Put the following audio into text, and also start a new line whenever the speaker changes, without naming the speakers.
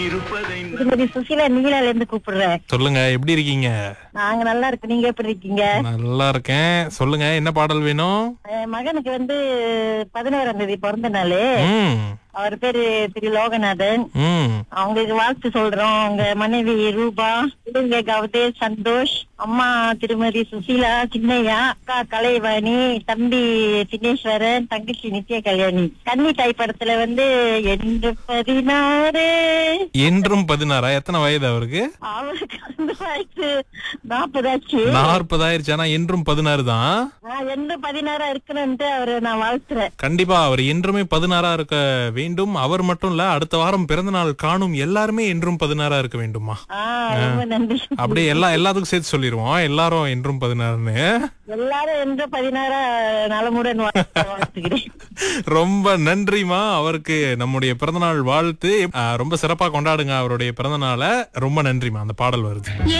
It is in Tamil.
திருமதி சுசீலா நீலால இருந்து கூப்பிடுறேன்
சொல்லுங்க எப்படி இருக்கீங்க
நாங்க நல்லா இருக்கு நீங்க எப்படி இருக்கீங்க
நல்லா இருக்கேன் சொல்லுங்க என்ன பாடல் வேணும்
என் மகனுக்கு வந்து பதினோராம் தேதி பிறந்த நாள்
ம்
அவர் பேரு திரு லோகநாதன்
ம்
அவங்களுக்கு வாழ்த்து சொல்றோம் அவங்க மனைவி ரூபா பிள்ளைங்க கௌதே சந்தோஷ் அம்மா திருமதி சுசீலா சின்னையா அக்கா கலைவாணி தம்பி சின்னேஸ்வரன் தங்கச்சி நித்ய கல்யாணி கன்னி தாய் படத்துல வந்து என்று பதினாறு
என்றும் பதினாறா எத்தனை வயது அவருக்கு
அவருக்கு வந்து வயசு நாற்பதாச்சு
நாற்பதாயிருச்சு ஆனா என்றும் பதினாறு தான்
நான் என்று பதினாறா இருக்கணும்ட்டு அவரை நான் வாழ்த்துறேன்
கண்டிப்பா அவர் என்றுமே பதினாறா இருக்க வேண்டும் அவர் மட்டும் இல்ல அடுத்த வாரம் பிறந்த நாள் காணும் எல்லாருமே என்றும் பதினாறா இருக்க வேண்டுமா
ஆஹ் ரொம்ப நன்றி
அப்படியே எல்லா எல்லாத்துக்கும் சேர்த்து சொல்லிருவோம் எல்லாரும் என்றும் பதினாறுன்னு
எல்லாரும் என்று பதினாறா நலமுடன் வாழ்த்து- வாழ்த்துகிறேன்
ரொம்ப நன்றிமா அவருக்கு நம்முடைய பிறந்தநாள் வாழ்த்து ஆஹ், ரொம்ப சிறப்பா கொண்டாடுங்க அவருடைய பிறந்தநாளை ரொம்ப நன்றிமா அந்த பாடல் வருது